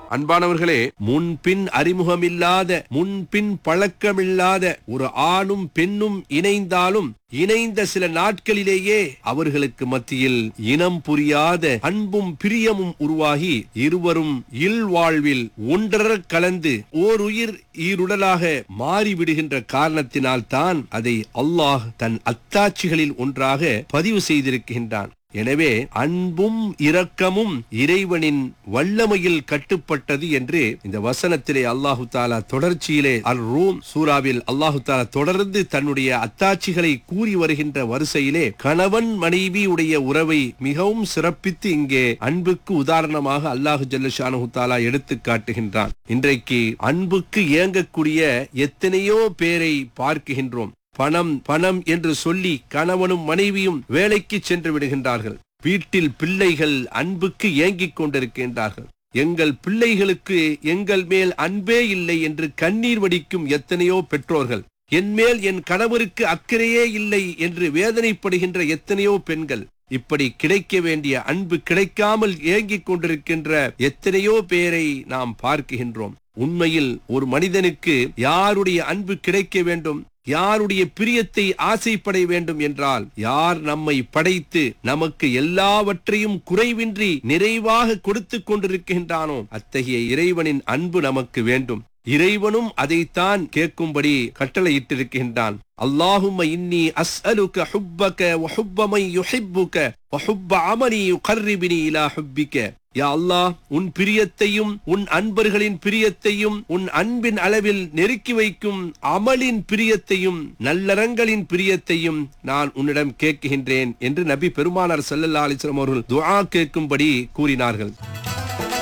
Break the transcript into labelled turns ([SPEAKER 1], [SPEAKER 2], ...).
[SPEAKER 1] அன்பானவர்களே முன்பின் அறிமுகமில்லாத முன்பின் பழக்கமில்லாத ஒரு ஆணும் பெண்ணும் இணைந்தாலும் இணைந்த சில நாட்களிலேயே அவர்களுக்கு மத்தியில் இனம் புரியாத அன்பும் பிரியமும் உருவாகி இருவரும் இல்வாழ்வில் ஒன்றர கலந்து ஓர் உயிர் ஈருடலாக மாறிவிடுகின்ற காரணத்தினால் தான் அதை அல்லாஹ் தன் அத்தாட்சிகளில் ஒன்றாக பதிவு செய்திருக்கின்றான் எனவே அன்பும் இரக்கமும் இறைவனின் வல்லமையில் கட்டுப்பட்டது என்று இந்த வசனத்திலே அல்லாஹு தாலா தொடர்ச்சியிலே அல் ரூம் சூராவில் அல்லாஹு தாலா தொடர்ந்து தன்னுடைய அத்தாட்சிகளை கூறி வருகின்ற வரிசையிலே கணவன் மனைவியுடைய உறவை மிகவும் சிறப்பித்து இங்கே அன்புக்கு உதாரணமாக அல்லாஹு ஜல்லஷானு தாலா எடுத்து காட்டுகின்றான் இன்றைக்கு அன்புக்கு இயங்கக்கூடிய எத்தனையோ பேரை பார்க்கின்றோம் பணம் பணம் என்று சொல்லி கணவனும் மனைவியும் வேலைக்கு சென்று விடுகின்றார்கள் வீட்டில் பிள்ளைகள் அன்புக்கு ஏங்கிக் கொண்டிருக்கின்றார்கள் எங்கள் பிள்ளைகளுக்கு எங்கள் மேல் அன்பே இல்லை என்று கண்ணீர் வடிக்கும் எத்தனையோ பெற்றோர்கள் என் மேல் என் கணவருக்கு அக்கறையே இல்லை என்று வேதனைப்படுகின்ற எத்தனையோ பெண்கள் இப்படி கிடைக்க வேண்டிய அன்பு கிடைக்காமல் ஏங்கிக் கொண்டிருக்கின்ற எத்தனையோ பேரை நாம் பார்க்கின்றோம் உண்மையில் ஒரு மனிதனுக்கு யாருடைய அன்பு கிடைக்க வேண்டும் யாருடைய பிரியத்தை ஆசைப்பட வேண்டும் என்றால் யார் நம்மை படைத்து நமக்கு எல்லாவற்றையும் குறைவின்றி நிறைவாக கொடுத்து கொண்டிருக்கின்றானோ அத்தகைய இறைவனின் அன்பு நமக்கு வேண்டும் இறைவனும் அதைத்தான் கேட்கும்படி கட்டளையிட்டிருக்கின்றான் அல்லாஹும்ம இன்னி அஸ்அலுக ஹுப்பக வஹுப்ப மன் யுஹிப்புக வஹுப்ப அமலி யுகர்ரிபினி இலா ஹுப்பிக யா அல்லாஹ் உன் பிரியத்தையும் உன் அன்பர்களின் பிரியத்தையும் உன் அன்பின் அளவில் நெருக்கி வைக்கும் அமலின் பிரியத்தையும் நல்லறங்களின் பிரியத்தையும் நான் உன்னிடம் கேட்கின்றேன் என்று நபி பெருமானார் ஸல்லல்லாஹு அலைஹி வஸல்லம் அவர்கள் துஆ கேட்கும்படி கூறினார்கள்